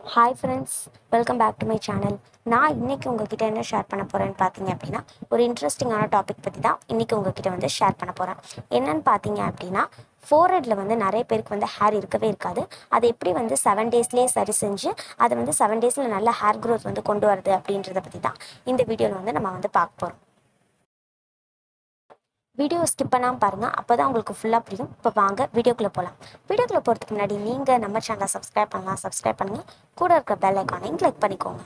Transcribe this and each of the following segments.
hi friends welcome back to my channel நான் இன்றைக்கி உங்ககிட்ட என்ன ஷேர் பண்ண போகிறேன்னு பார்த்தீங்க அப்படின்னா ஒரு இன்ட்ரெஸ்டிங்கான டாபிக் பற்றி தான் இன்றைக்கி உங்ககிட்ட வந்து ஷேர் பண்ண போகிறேன் என்னன்னு பார்த்தீங்க அப்படின்னா ஃபோர்ஹெட்டில் வந்து நிறைய பேருக்கு வந்து ஹேர் இருக்கவே இருக்காது அதை எப்படி வந்து செவன் டேஸ்லேயே சரி செஞ்சு அதை வந்து செவன் டேஸில் நல்ல ஹேர் க்ரோத் வந்து கொண்டு வருது அப்படின்றத பற்றி தான் இந்த வீடியோவில் வந்து நம்ம வந்து பார்க்க போகிறோம் வீடியோ ஸ்கிப் பண்ணாமல் பாருங்கள் அப்போ தான் உங்களுக்கு ஃபுல்லாக புரியும் இப்போ வாங்க வீடியோக்குள்ளே போகலாம் வீடியோக்குள்ளே போகிறதுக்கு முன்னாடி நீங்கள் நம்ம சேனலை சப்ஸ்கிரைப் பண்ணலாம் சப்ஸ்கிரைப் பண்ணுங்கள் கூட இருக்கிற பெல் ஐக்கானையும் கிளிக் பண்ணிக்கோங்க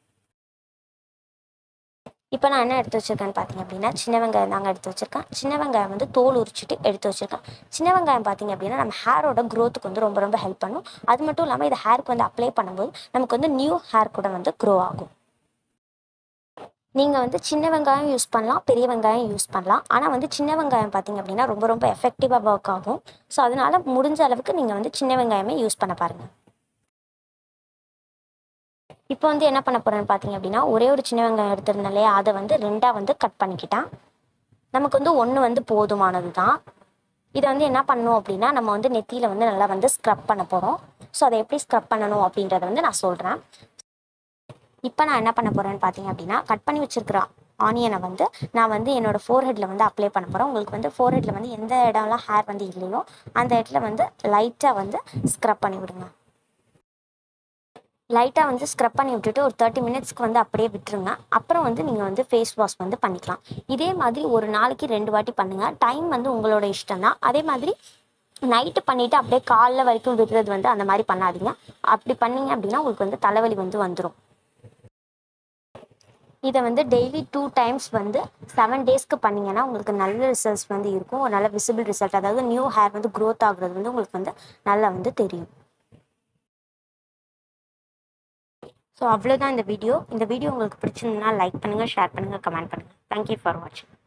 இப்போ நான் என்ன எடுத்து வச்சிருக்கேன்னு பார்த்தீங்க அப்படின்னா சின்ன வெங்காயம் தாங்க எடுத்து வச்சிருக்கேன் சின்ன வெங்காயம் வந்து தோல் உரிச்சிட்டு எடுத்து வச்சிருக்கேன் சின்ன வெங்காயம் பார்த்தீங்க அப்படின்னா நம்ம ஹேரோட க்ரோத்துக்கு வந்து ரொம்ப ரொம்ப ஹெல்ப் பண்ணும் அது மட்டும் இல்லாமல் இது ஹேருக்கு வந்து அப்ளை பண்ணும்போது நமக்கு வந்து நியூ ஹேர் கூட வந்து க்ரோ ஆகும் நீங்கள் வந்து சின்ன வெங்காயம் யூஸ் பண்ணலாம் பெரிய வெங்காயம் யூஸ் பண்ணலாம் ஆனால் வந்து சின்ன வெங்காயம் பார்த்தீங்க அப்படின்னா ரொம்ப ரொம்ப எஃபெக்டிவாக ஒர்க் ஆகும் ஸோ அதனால முடிஞ்ச அளவுக்கு நீங்கள் வந்து சின்ன வெங்காயமே யூஸ் பண்ண பாருங்கள் இப்போ வந்து என்ன பண்ண போகிறேன்னு பார்த்தீங்க அப்படின்னா ஒரே ஒரு சின்ன வெங்காயம் எடுத்திருந்தேன் இல்லையா அதை வந்து ரெண்டாக வந்து கட் பண்ணிக்கிட்டேன் நமக்கு வந்து ஒன்று வந்து போதுமானது தான் இதை வந்து என்ன பண்ணணும் அப்படின்னா நம்ம வந்து நெத்தியில் வந்து நல்லா வந்து ஸ்க்ரப் பண்ண போகிறோம் ஸோ அதை எப்படி ஸ்க்ரப் பண்ணணும் அப்படின்றத வந்து நான் சொல்கிறேன் இப்போ நான் என்ன பண்ண போகிறேன்னு பார்த்தீங்க அப்படின்னா கட் பண்ணி வச்சிருக்கிற ஆனியனை வந்து நான் வந்து என்னோட ஃபோர்ஹெட்டில் வந்து அப்ளை பண்ண போகிறேன் உங்களுக்கு வந்து ஃபோர்ஹெட்டில் வந்து எந்த இடம்லாம் ஹேர் வந்து இல்லையோ அந்த இடத்துல வந்து லைட்டாக வந்து ஸ்க்ரப் பண்ணி விடுங்க லைட்டாக வந்து ஸ்க்ரப் பண்ணி விட்டுட்டு ஒரு தேர்ட்டி மினிட்ஸ்க்கு வந்து அப்படியே விட்டுருங்க அப்புறம் வந்து நீங்கள் வந்து ஃபேஸ் வாஷ் வந்து பண்ணிக்கலாம் இதே மாதிரி ஒரு நாளைக்கு ரெண்டு வாட்டி பண்ணுங்கள் டைம் வந்து உங்களோட இஷ்டம் தான் அதே மாதிரி நைட்டு பண்ணிவிட்டு அப்படியே காலைல வரைக்கும் விடுறது வந்து அந்த மாதிரி பண்ணாதீங்க அப்படி பண்ணீங்க அப்படின்னா உங்களுக்கு வந்து தலைவலி வந்து வந்துடும் இதை வந்து டெய்லி டூ டைம்ஸ் வந்து செவன் டேஸ்க்கு பண்ணிங்கன்னா உங்களுக்கு நல்ல ரிசல்ட்ஸ் வந்து இருக்கும் ஒரு நல்ல விசிபிள் ரிசல்ட் அதாவது நியூ ஹேர் வந்து க்ரோத் ஆகுறது வந்து உங்களுக்கு வந்து நல்லா வந்து தெரியும் ஸோ அவ்வளோதான் இந்த வீடியோ இந்த வீடியோ உங்களுக்கு பிடிச்சிருந்ததுன்னா லைக் பண்ணுங்கள் ஷேர் பண்ணுங்கள் கமெண்ட் பண்ணுங்கள் தேங்க்யூ ஃபார் வாட்சிங்